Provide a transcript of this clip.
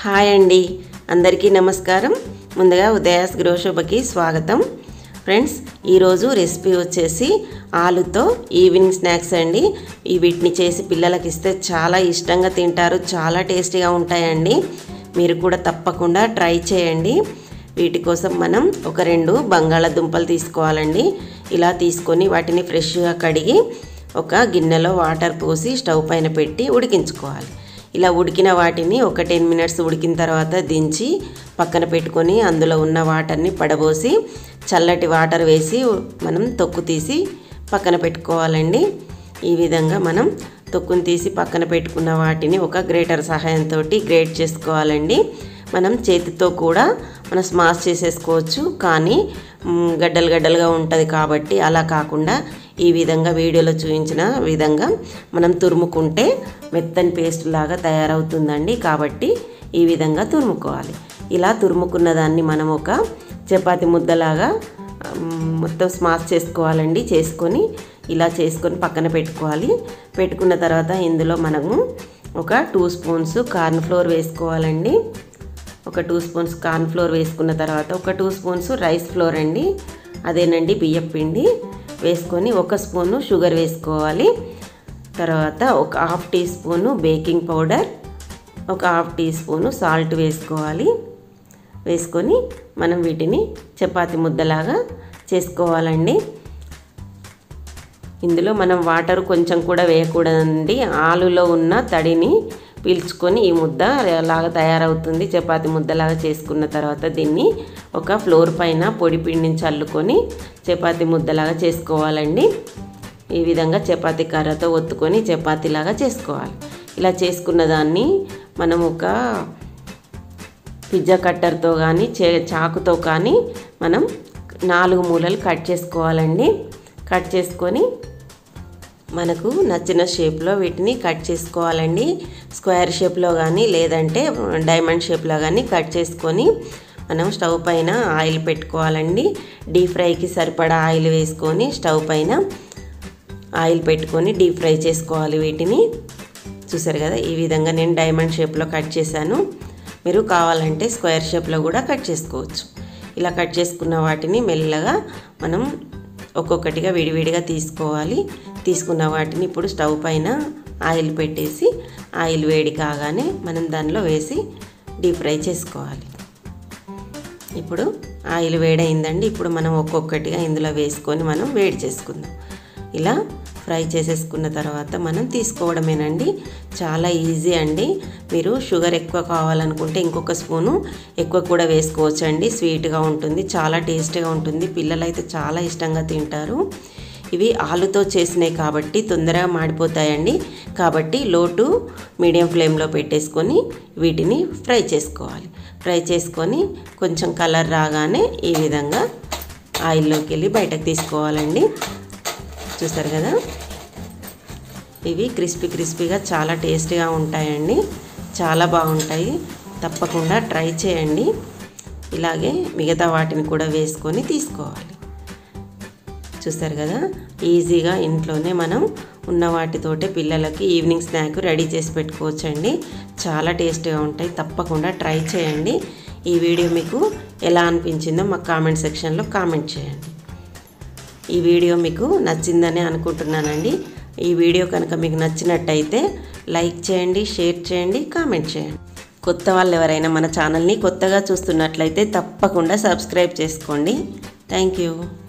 hi అండి అందరికీ నమస్కారం ముందుగా ఉదయాస్ గృహశోభకి స్వాగతం ఫ్రెండ్స్ ఈరోజు రెసిపీ వచ్చేసి ఆలుతో ఈవినింగ్ స్నాక్స్ అండి ఈ వీటిని చేసి పిల్లలకి ఇస్తే చాలా ఇష్టంగా తింటారు చాలా టేస్టీగా ఉంటాయండి మీరు కూడా తప్పకుండా ట్రై చేయండి వీటి కోసం మనం ఒక రెండు బంగాళాదుంపలు తీసుకోవాలండి ఇలా తీసుకొని వాటిని ఫ్రెష్గా కడిగి ఒక గిన్నెలో వాటర్ పోసి స్టవ్ పైన పెట్టి ఉడికించుకోవాలి ఇలా ఉడికిన వాటిని ఒక టెన్ మినిట్స్ ఉడికిన తర్వాత దించి పక్కన పెట్టుకొని అందులో ఉన్న వాటర్ని పడబోసి చల్లటి వాటర్ వేసి మనం తొక్కు తీసి పక్కన పెట్టుకోవాలండి ఈ విధంగా మనం తొక్కును తీసి పక్కన పెట్టుకున్న వాటిని ఒక గ్రేటర్ సహాయంతో గ్రేట్ చేసుకోవాలండి మనం చేతితో కూడా మనం స్మాష్ చేసేసుకోవచ్చు కానీ మ్, గడ్డలు గడ్డలుగా ఉంటుంది కాబట్టి అలా కాకుండా ఈ విధంగా వీడియోలో చూపించిన విధంగా మనం తురుముకుంటే మెత్తని పేస్ట్ లాగా తయారవుతుందండి కాబట్టి ఈ విధంగా తురుముకోవాలి ఇలా తురుముకున్న దాన్ని మనం ఒక చపాతి ముద్దలాగా మ్, మొత్తం స్మాష్ చేసుకోవాలండి చేసుకొని ఇలా చేసుకొని పక్కన పెట్టుకోవాలి పెట్టుకున్న తర్వాత ఇందులో మనము ఒక టూ స్పూన్స్ కార్న్ ఫ్లోర్ వేసుకోవాలండి ఒక టూ స్పూన్స్ కార్న్ ఫ్లోర్ వేసుకున్న తర్వాత ఒక టూ స్పూన్స్ రైస్ ఫ్లోర్ అండి అదేనండి బియ్యం పిండి వేసుకొని ఒక స్పూను షుగర్ వేసుకోవాలి తర్వాత ఒక half teaspoon baking powder ఒక హాఫ్ టీ స్పూను సాల్ట్ వేసుకోవాలి వేసుకొని మనం వీటిని చపాతి ముద్దలాగా చేసుకోవాలండి ఇందులో మనం వాటర్ కొంచెం కూడా వేయకూడదండి ఆలులో ఉన్న తడిని పీల్చుకొని ఈ ముద్ద లాగా తయారవుతుంది చపాతి ముద్దలాగా చేసుకున్న తర్వాత దీన్ని ఒక ఫ్లోర్ పైన పొడి పిండిని చల్లుకొని చపాతి ముద్దలాగా చేసుకోవాలండి ఈ విధంగా చపాతీ కర్రతో ఒత్తుకొని చపాతీలాగా చేసుకోవాలి ఇలా చేసుకున్న దాన్ని మనం ఒక పిజ్జా కట్టర్తో కానీ చే చాకుతో కానీ మనం నాలుగు మూలలు కట్ చేసుకోవాలండి కట్ చేసుకొని మనకు నచ్చిన షేప్లో వీటిని కట్ చేసుకోవాలండి స్క్వేర్ షేప్లో కానీ లేదంటే డైమండ్ షేప్లో కానీ కట్ చేసుకొని మనం స్టవ్ పైన ఆయిల్ పెట్టుకోవాలండి డీప్ ఫ్రైకి సరిపడా ఆయిల్ వేసుకొని స్టవ్ పైన ఆయిల్ పెట్టుకొని డీప్ ఫ్రై చేసుకోవాలి వీటిని చూసారు కదా ఈ విధంగా నేను డైమండ్ షేప్లో కట్ చేశాను మీరు కావాలంటే స్క్వేర్ షేప్లో కూడా కట్ చేసుకోవచ్చు ఇలా కట్ చేసుకున్న వాటిని మెల్లగా మనం ఒక్కొక్కటిగా విడివిడిగా తీసుకోవాలి తీసుకున్న వాటిని ఇప్పుడు స్టవ్ పైన ఆయిల్ పెట్టేసి ఆయిల్ వేడి కాగానే మనం దానిలో వేసి డీప్ ఫ్రై చేసుకోవాలి ఇప్పుడు ఆయిల్ వేడైందండి ఇప్పుడు మనం ఒక్కొక్కటిగా ఇందులో వేసుకొని మనం వేడి చేసుకుందాం ఇలా ఫ్రై చేసేసుకున్న తర్వాత మనం తీసుకోవడమేనండి చాలా ఈజీ అండి మీరు షుగర్ ఎక్కువ కావాలనుకుంటే ఇంకొక స్పూను ఎక్కువ కూడా వేసుకోవచ్చు అండి స్వీట్గా ఉంటుంది చాలా టేస్టీగా ఉంటుంది పిల్లలు అయితే చాలా ఇష్టంగా తింటారు ఇవి ఆలుతో చేసినాయి కాబట్టి తొందరగా మాడిపోతాయండి కాబట్టి లో టు మీడియం ఫ్లేమ్లో పెట్టేసుకొని వీటిని ఫ్రై చేసుకోవాలి ఫ్రై చేసుకొని కొంచెం కలర్ రాగానే ఈ విధంగా ఆయిల్లోకి వెళ్ళి బయటకు తీసుకోవాలండి చూస్తారు కదా ఇవి క్రిస్పీ క్రిస్పీగా చాలా టేస్టీగా ఉంటాయండి చాలా బాగుంటాయి తప్పకుండా ట్రై చేయండి ఇలాగే మిగతా వాటిని కూడా వేసుకొని తీసుకోవాలి చూస్తారు కదా ఈజీగా ఇంట్లోనే మనం ఉన్న వాటితోటే పిల్లలకి ఈవినింగ్ స్నాక్ రెడీ చేసి పెట్టుకోవచ్చండి చాలా టేస్టీగా ఉంటాయి తప్పకుండా ట్రై చేయండి ఈ వీడియో మీకు ఎలా అనిపించిందో మా కామెంట్ సెక్షన్లో కామెంట్ చేయండి ఈ వీడియో మీకు నచ్చిందని అనుకుంటున్నానండి ఈ వీడియో కనుక మీకు నచ్చినట్టయితే లైక్ చేయండి షేర్ చేయండి కామెంట్ చేయండి కొత్త వాళ్ళు ఎవరైనా మన ఛానల్ని కొత్తగా చూస్తున్నట్లయితే తప్పకుండా సబ్స్క్రైబ్ చేసుకోండి థ్యాంక్ యూ